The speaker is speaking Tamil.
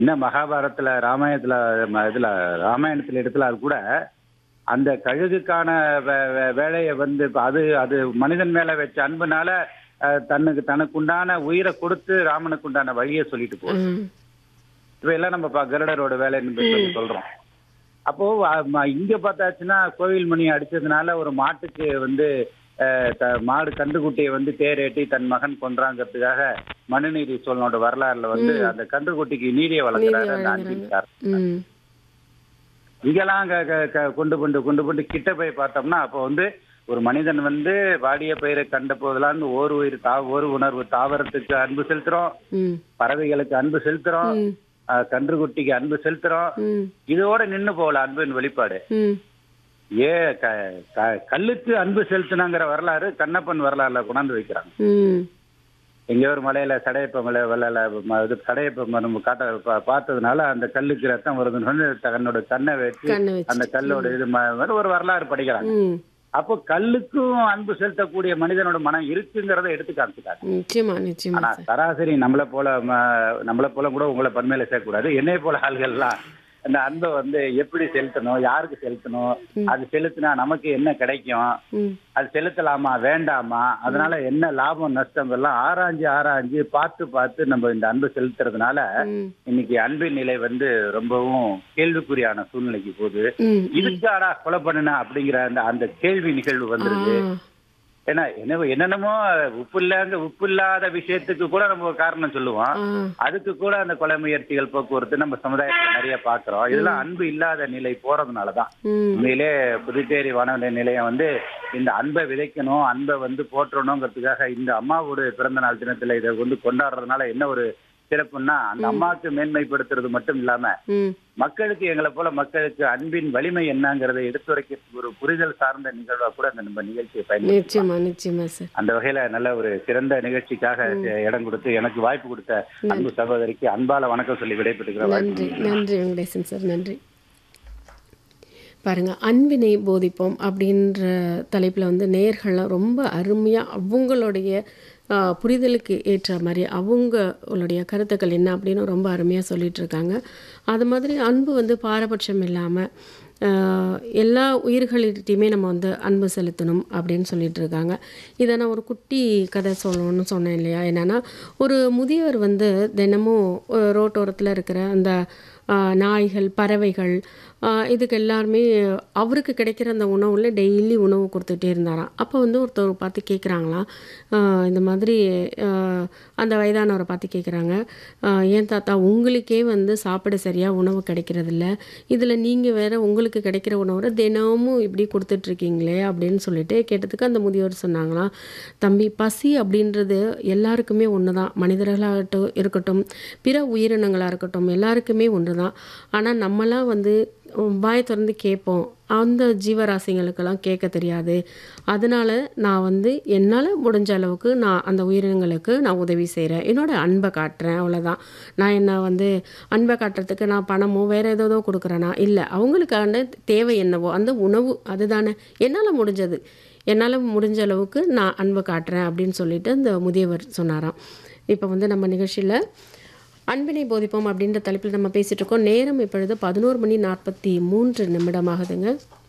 இன்னும் மகாபாரதத்துல ராமாயணத்துல ம- இதுல ராமாயணத்துல எடுத்துல அது கூட அந்த கழுகுக்கான வே- வே- வேலையை வந்து இப்ப அது அது மனிதன் மேல வச்ச அன்புனால அஹ், தனக்கு தனக்கு உண்டான உயிரை கொடுத்து ராமனுக்கு உண்டான வழியை சொல்லிட்டு போகுது ம். இவையெல்லாம் நம்ம ப- கருடரோட வேலைன்னு சொல்லி சொல்றோம் அப்போ அ- ம- இங்க பார்த்தாச்சுன்னா கோவில் மணி அடிச்சதுனால ஒரு மாட்டுக்கு வந்து அஹ், த- மாடு கன்றுக்குட்டியை வந்து தேரேட்டி தன் மகன் கொன்றாங்கிறதுக்காக மனுநீதி சோழனோட வரலாறுல வந்து அந்த கன்றுக்குட்டிக்கு நீதியை வழங்குறாரு அந்த அன்பின்கார் ம் இங்கெல்லாம் க- க- க- கொண்டு கொண்டு கொண்டு கொண்டு கிட்ட போய் பார்த்தோம்னா அப்போ வந்து ஒரு மனிதன் வந்து வாடிய பயிரை கண்ட போதெல்லாம் ஒரு உயிர் தா ஒரு உணர்வு தாவரத்துக்கு அன்பு செலுத்துறோம் ம் பறவைகளுக்கு அன்பு செலுத்துறோம் ம் அஹ், கன்றுக்குட்டிக்கு அன்பு செலுத்துறோம் ம் இதோட நின்னு போகல அன்பின் வெளிப்பாடு ம் ஏ க- க- கல்லுக்கு அன்பு செலுத்தினாங்கிற வரலாறு கண்ணப்பன் வரலாறுல கொண்டாந்து வைக்கிறாங்க ம் எங்க ஒரு மலையில சடையப்ப மலை வெள்ளையில ம- இது சடையப்ப மரம் காட்ட பா- பார்த்ததுனால அந்த கல்லுக்கு ரத்தம் வருதுன்னு சொல்லி தன்னோட கண்ணை வச்சு கண்ணை வச்சு அந்த கல்லோட இது ம- ஒரு வரலாறு படிக்கிறாங்க ம் அப்போ கல்லுக்கும் அன்பு செலுத்தக்கூடிய மனிதனோட மனம் இருக்குங்கிறத எடுத்து காமிச்சிட்டாங்க நிச்சயமா நிச்சயமா ஆனா சார் சராசரி நம்மளை போல ம- நம்மளை போல கூட உங்களை பன்மையில சேர்க்கக்கூடாது என்னைய போல ஆள்கள்லாம் அந்த அன்பை வந்து எப்படி செலுத்தணும் யாருக்கு செலுத்தணும் அது செலுத்தினா நமக்கு என்ன கிடைக்கும் ம் அது செலுத்தலாமா வேண்டாமா அதனால என்ன லாபம் நஷ்டம் எல்லாம் ஆராய்ஞ்சு ஆராய்ஞ்சு பார்த்து பார்த்து நம்ம இந்த அன்பு செலுத்துறதுனால ம் இன்னைக்கு அன்பின் நிலை வந்து ரொம்பவும் கேள்விக்குறியான சூழ்நிலைக்கு போகுது ம் இதுக்காடா கொலை பண்ணுனா அப்படிங்கிற அந்த அந்த கேள்வி நிகழ்வு வந்துருது ஆ. ஏன்னா என்ன என்னென்னமோ உப்பு இல்லங்க உப்பு இல்லாத விஷயத்துக்கு கூட நம்ம ஒரு காரணம் சொல்லுவோம் ஆ. அதுக்கு கூட அந்த கொலை முயற்சிகள் போக்குவரத்து நம்ம சமுதாயத்துல நிறைய பாக்குறோம் இதெல்லாம் அன்பு இல்லாத நிலை போறதுனாலதான் ம் உண்மையிலே புதுச்சேரி வானொலி நிலையம் வந்து இந்த அன்பை விதைக்கணும் அன்பை வந்து போற்றணுங்கிறதுக்காக இந்த அம்மாவோட பிறந்த நாள் தினத்துல இதை வந்து கொண்டாடுறதுனால என்ன ஒரு சிறப்புன்னா அந்த அம்மாவுக்கு மேன்மைப்படுத்துறது மட்டும் இல்லாம ம் மக்களுக்கு எங்களை போல மக்களுக்கு அன்பின் வலிமை என்னங்கிறதை எடுத்துரைக்க ஒரு புரிதல் சார்ந்த நிகழ்வா கூட அந்த நம்ம நிகழ்ச்சியை பயன்படுத்தி நிச்சயமா நிச்சயமா சார் அந்த வகையில நல்ல ஒரு சிறந்த நிகழ்ச்சிக்காக இடம் கொடுத்து எனக்கு வாய்ப்பு கொடுத்த அன்பு சகோதரிக்கு அன்பால வணக்கம் சொல்லி விடைபெற்றுக்கிற நன்றி நன்றி வெங்கடேசன் சார் நன்றி பாருங்க அன்பினை போதிப்போம் அப்படின்ற தலைப்பில் வந்து நேயர்கள்லாம் ரொம்ப அருமையாக அவங்களுடைய ஆ, புரிதலுக்கு ஏற்ற மாதிரி அவங்களுடைய கருத்துக்கள் என்ன அப்படின்னு ரொம்ப அருமையாக சொல்லிட்டு இருக்காங்க அது மாதிரி அன்பு வந்து பாரபட்சம் இல்லாமல் எல்லா உயிர்கள்கிட்டையுமே நம்ம வந்து அன்பு செலுத்தணும் அப்படின்னு சொல்லிட்டு இருக்காங்க இதை நான் ஒரு குட்டி கதை சொல்லணும்னு சொன்னேன் இல்லையா என்னென்னா ஒரு முதியவர் வந்து தினமும் அஹ், ரோட்டோரத்தில் இருக்கிற அந்த ஆஹ், நாய்கள் பறவைகள் ஆஹ், இதுக்கு எல்லாருமே அவருக்கு கிடைக்கிற அந்த உணவுல டெய்லி உணவு கொடுத்துட்டே இருந்தாராம் அப்போ வந்து ஒருத்தர் பார்த்து கேட்குறாங்களாம் இந்த மாதிரி ஆஹ், அந்த வயதானவரை பார்த்து கேட்குறாங்க ஏன் தாத்தா உங்களுக்கே வந்து சாப்பிட சரியாக உணவு கிடைக்கிறதில்ல இதில் நீங்கள் வேற உங்களுக்கு கிடைக்கிற உணவை தினமும் இப்படி கொடுத்துட்ருக்கீங்களே அப்படின்னு சொல்லிட்டு கேட்டதுக்கு அந்த முதியோர் சொன்னாங்களாம் தம்பி பசி அப்படின்றது எல்லாருக்குமே ஒன்று தான் மனிதர்களாகட்டும் இருக்கட்டும் பிற உயிரினங்களாக இருக்கட்டும் எல்லாருக்குமே ஒன்று தான் ஆனால் நம்மலாம் வந்து உம், வாயை திறந்து கேட்போம் அந்த ஜீவராசிங்களுக்கெல்லாம் கேட்க தெரியாது அதனால நான் வந்து என்னால் முடிஞ்ச அளவுக்கு நான் அந்த உயிரினங்களுக்கு நான் உதவி செய்கிறேன் என்னோட அன்பை காட்டுறேன் அவ்வளோதான் நான் என்ன வந்து அன்பை காட்டுறதுக்கு நான் பணமோ வேறு ஏதோ கொடுக்குறேனா இல்லை அவங்களுக்கான தேவை என்னவோ அந்த உணவு அதுதானே என்னால் முடிஞ்சது என்னால் முடிஞ்ச அளவுக்கு நான் அன்பை காட்டுறேன் அப்படின்னு சொல்லிட்டு அந்த முதியவர் சொன்னாராம் இப்போ வந்து நம்ம நிகழ்ச்சியில் அன்பினை போதிப்போம் அப்படின்ற தலைப்பில் நம்ம பேசிகிட்டு இருக்கோம் நேரம் இப்பொழுது பதினோரு மணி நாற்பத்தி மூன்று நிமிடமாகுதுங்க